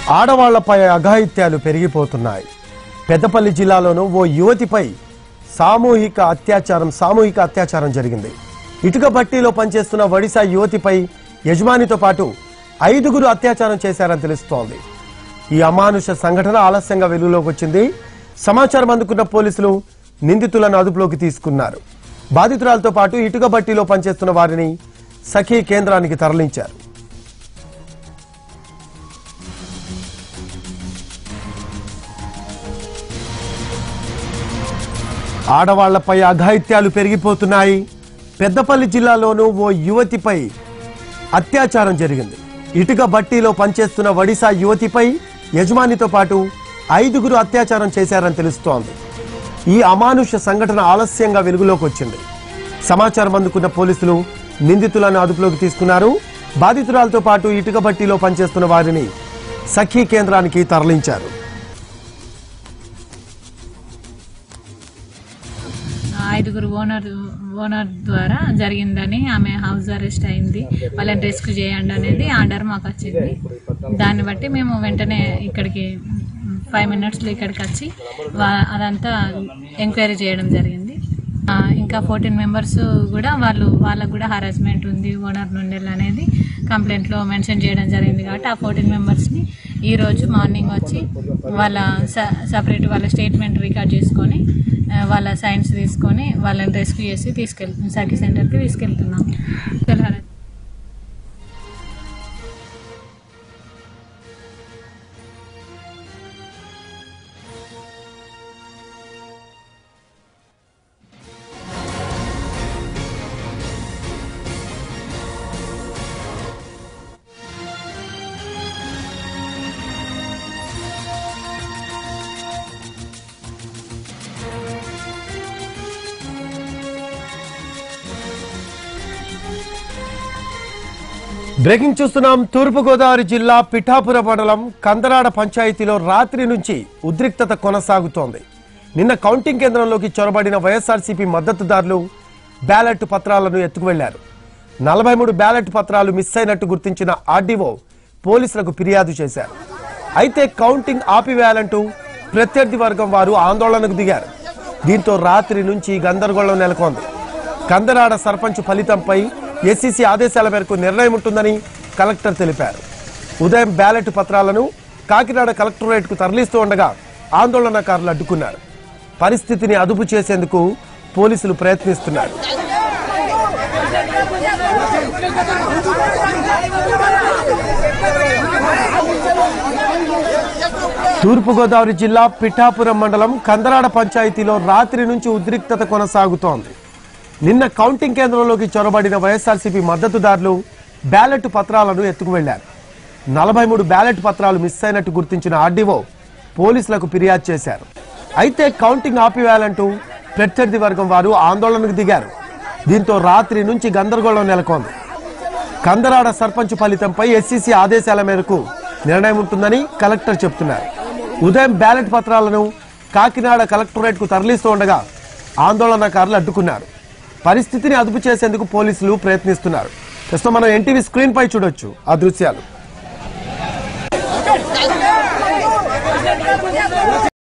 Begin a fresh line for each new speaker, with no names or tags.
ఆడవాళ్లపై అఘాయిత్యాలు పెరిగిపోతున్నాయి పెద్దపల్లి జిల్లాలోనూ ఓ యువతిపై సామూహిక అత్యాచారం సామూహిక అత్యాచారం జరిగింది ఇటుక బట్టీలో పనిచేస్తున్న ఒడిశా యువతిపై యజమానితో పాటు ఐదుగురు అత్యాచారం చేశారని తెలుస్తోంది ఈ అమానుష సంఘటన ఆలస్యంగా వెలుగులోకి వచ్చింది సమాచారం అందుకున్న పోలీసులు నిందితులను అదుపులోకి తీసుకున్నారు బాధితురాలతో పాటు ఇటుక బట్టీలో పనిచేస్తున్న వారిని సఖీ కేంద్రానికి తరలించారు ఆడవాళ్లపై అఘాయిత్యాలు పెరిగిపోతున్నాయి పెద్దపల్లి జిల్లాలోనూ ఓ యువతిపై అత్యాచారం జరిగింది ఇటుక బట్టీలో పనిచేస్తున్న ఒడిశా యువతిపై యజమానితో పాటు ఐదుగురు అత్యాచారం చేశారని తెలుస్తోంది ఈ అమానుష సంఘటన ఆలస్యంగా వెలుగులోకి వచ్చింది సమాచారం అందుకున్న పోలీసులు నిందితులను అదుపులోకి తీసుకున్నారు బాధితురాలతో పాటు ఇటుక బట్టీలో పనిచేస్తున్న వారిని సఖీ కేంద్రానికి తరలించారు
ఐదుగురు ఓనర్ ఓనర్ ద్వారా జరిగిందని ఆమె హౌస్ అరెస్ట్ అయింది వాళ్ళని రెస్క్యూ చేయండి అనేది ఆర్డర్ మాకు వచ్చింది దాన్ని బట్టి మేము వెంటనే ఇక్కడికి ఫైవ్ మినిట్స్లో ఇక్కడికి వచ్చి వా- అదంతా ఎంక్వైరీ చేయడం జరిగింది ఆ, ఇంకా ఫోర్టీన్ మెంబర్స్ కూడా వాళ్ళు వాళ్ళకు కూడా హరాస్మెంట్ ఉంది ఓనర్ నుండి అనేది కంప్లైంట్లో మెన్షన్ చేయడం జరిగింది కాబట్టి ఆ ఫోర్టీన్ మెంబర్స్ని ఈరోజు మార్నింగ్ వచ్చి వాళ్ళ సపరేట్ వాళ్ళ స్టేట్మెంట్ రికార్డ్ చేసుకొని ఆ, వాళ్ళ సైన్స్ తీసుకొని వాళ్ళని రెస్క్యూ చేసి తీసుకెళ్తున్నాం సఖీ సెంటర్కి తీసుకెళ్తున్నాం తెల్లారి
బ్రేకింగ్ చూస్తున్నాం తూర్పుగోదావరి జిల్లా పిఠాపుర మండలం కందరాడ పంచాయతీలో రాత్రి నుంచి ఉద్రిక్తత కొనసాగుతోంది నిన్న కౌంటింగ్ కేంద్రంలోకి చొరబడిన వైఎస్ఆర్సీపీ మద్దతుదారులు బ్యాలెట్ పత్రాలను ఎత్తుకువెళ్లారు నలభై మూడు బ్యాలెట్ పత్రాలు మిస్ అయినట్టు గుర్తించిన ఆర్డీఓ పోలీసులకు ఫిర్యాదు చేశారు అయితే కౌంటింగ్ ఆపివేయాలంటూ ప్రత్యర్థి వర్గం వారు ఆందోళనకు దిగారు దీంతో రాత్రి నుంచి గందరగోళం నెలకొంది కందరాడ సర్పంచ్ ఫలితంపై ఎస్సీసీ ఆదేశాల మేరకు నిర్ణయం ఉంటుందని కలెక్టర్ తెలిపారు ఉదయం బ్యాలెట్ పత్రాలను కాకినాడ కలెక్టరేట్కు తరలిస్తూ ఉండగా ఆందోళనకారులు అడ్డుకున్నారు పరిస్థితిని అదుపు చేసేందుకు పోలీసులు ప్రయత్నిస్తున్నారు తూర్పుగోదావరి జిల్లా పిఠాపురం మండలం కందరాడ పంచాయతీలో రాత్రి నుంచి ఉద్రిక్తత కొనసాగుతోంది నిన్న కౌంటింగ్ కేంద్రంలోకి చొరబడిన వైఎస్ఆర్సీపీ మద్దతుదారులు బ్యాలెట్ పత్రాలను ఎత్తుకువెళ్లారు నలభై మూడు బ్యాలెట్ పత్రాలు మిస్ అయినట్టు గుర్తించిన ఆర్డీఓ పోలీసులకు ఫిర్యాదు చేశారు అయితే కౌంటింగ్ ఆపివేయాలంటూ ప్రత్యర్థి వర్గం వారు ఆందోళనకు దిగారు దీంతో రాత్రి నుంచి గందరగోళం నెలకొంది కందరాడ సర్పంచ్ ఫలితంపై ఎస్సీసీ ఆదేశాల మేరకు నిర్ణయం ఉంటుందని కలెక్టర్ చెప్తున్నారు ఉదయం బ్యాలెట్ పత్రాలను కాకినాడ కలెక్టరేట్ కు తరలిస్తూ ఉండగా ఆందోళనకారులు అడ్డుకున్నారు పరిస్థితిని అదుపు చేసేందుకు పోలీసులు ప్రయత్నిస్తున్నారు ప్రస్తుతం మనం ఎన్టీవీ స్క్రీన్ పై చూడొచ్చు ఆ దృశ్యాలు